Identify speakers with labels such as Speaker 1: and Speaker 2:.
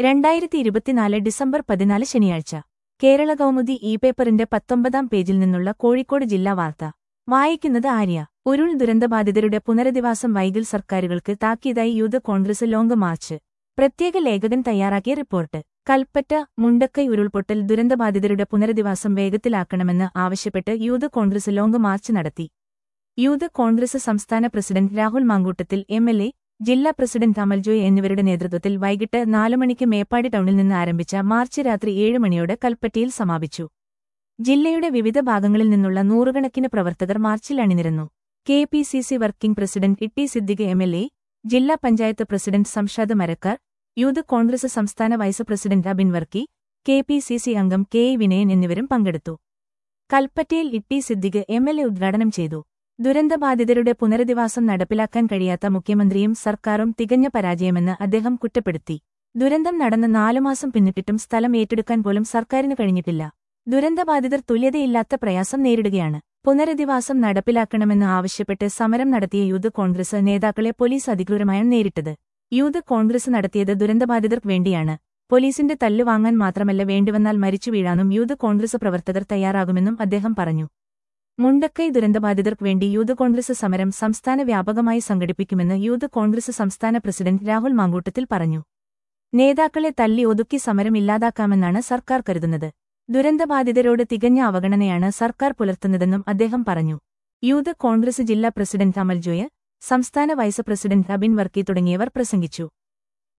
Speaker 1: രണ്ടായിരത്തി ഇരുപത്തിനാല് ഡിസംബർ പതിനാല് ശനിയാഴ്ച കേരള കൗമുദി ഇ പേപ്പറിന്റെ പത്തൊമ്പതാം പേജിൽ നിന്നുള്ള കോഴിക്കോട് ജില്ലാ വാർത്ത വായിക്കുന്നത് ആര്യ ഉരുൾ ദുരന്തബാധിതരുടെ പുനരധിവാസം വൈകിൽ സർക്കാരുകൾക്ക് താക്കീതായി യൂത്ത് കോൺഗ്രസ് ലോങ് മാർച്ച് പ്രത്യേക ലേഖകൻ തയ്യാറാക്കിയ റിപ്പോർട്ട് കൽപ്പറ്റ മുണ്ടക്കൈ ഉരുൾപൊട്ടൽ ദുരന്തബാധിതരുടെ പുനരധിവാസം വേഗത്തിലാക്കണമെന്ന് ആവശ്യപ്പെട്ട് യൂത്ത് കോൺഗ്രസ് ലോങ് മാർച്ച് നടത്തി യൂത്ത് കോൺഗ്രസ് സംസ്ഥാന president Rahul Mankoottathil M L A ജില്ലാ പ്രസിഡന്റ് അമൽജോയ് എന്നിവരുടെ നേതൃത്വത്തിൽ വൈകിട്ട് നാലു മണിക്ക് മേപ്പാടി ടൗണിൽ നിന്ന് ആരംഭിച്ച മാർച്ച് രാത്രി ഏഴ് മണിയോടെ കൽപ്പറ്റയിൽ സമാപിച്ചു ജില്ലയുടെ വിവിധ ഭാഗങ്ങളിൽ നിന്നുള്ള നൂറുകണക്കിന് പ്രവർത്തകർ മാർച്ചിൽ അണിനിരന്നു K P C C working president T Siddique M L A ജില്ലാ പഞ്ചായത്ത് പ്രസിഡന്റ് സംഷാദ് മരക്കാർ യൂത്ത് കോൺഗ്രസ് സംസ്ഥാന vice president Abin Varkey K P C C അംഗം കെ എ വിനയൻ എന്നിവരും പങ്കെടുത്തു കൽപ്പറ്റയിൽ T Siddique M L A ഉദ്ഘാടനം ചെയ്തു ദുരന്തബാധിതരുടെ പുനരധിവാസം നടപ്പിലാക്കാൻ കഴിയാത്ത മുഖ്യമന്ത്രിയും സർക്കാരും തികഞ്ഞ പരാജയമെന്ന് അദ്ദേഹം കുറ്റപ്പെടുത്തി ദുരന്തം നടന്ന് നാലുമാസം പിന്നിട്ടിട്ടും സ്ഥലം ഏറ്റെടുക്കാൻ പോലും സർക്കാരിന് കഴിഞ്ഞിട്ടില്ല ദുരന്തബാധിതർ തുല്യതയില്ലാത്ത പ്രയാസം നേരിടുകയാണ് പുനരധിവാസം നടപ്പിലാക്കണമെന്ന് ആവശ്യപ്പെട്ട് സമരം നടത്തിയ യൂത്ത് കോൺഗ്രസ് നേതാക്കളെ പോലീസ് അധികൃതമായാണ് നേരിട്ടത് യൂത്ത് കോൺഗ്രസ് നടത്തിയത് ദുരന്തബാധിതർക്ക് വേണ്ടിയാണ് പോലീസിന്റെ തല്ലുവാങ്ങാൻ മാത്രമല്ല വേണ്ടിവന്നാൽ മരിച്ചു വീഴാനും യൂത്ത് കോൺഗ്രസ് പ്രവർത്തകർ തയ്യാറാകുമെന്നും അദ്ദേഹം പറഞ്ഞു മുണ്ടക്കൈ ദുരന്തബാധിതർക്ക് വേണ്ടി യൂത്ത് കോൺഗ്രസ് സമരം സംസ്ഥാന വ്യാപകമായി സംഘടിപ്പിക്കുമെന്ന് യൂത്ത് കോൺഗ്രസ് സംസ്ഥാന പ്രസിഡന്റ് രാഹുൽ മാങ്കൂട്ടത്തിൽ പറഞ്ഞു നേതാക്കളെ തല്ലി ഒതുക്കി സമരം ഇല്ലാതാക്കാമെന്നാണ് സർക്കാർ കരുതുന്നത് ദുരന്തബാധിതരോട് തികഞ്ഞ അവഗണനയാണ് സർക്കാർ പുലർത്തുന്നതെന്നും അദ്ദേഹം പറഞ്ഞു യൂത്ത് കോൺഗ്രസ് ജില്ലാ പ്രസിഡന്റ് അമൽ ജോയ് സംസ്ഥാന വൈസ് പ്രസിഡന്റ് അബിൻ വർക്കി തുടങ്ങിയവർ പ്രസംഗിച്ചു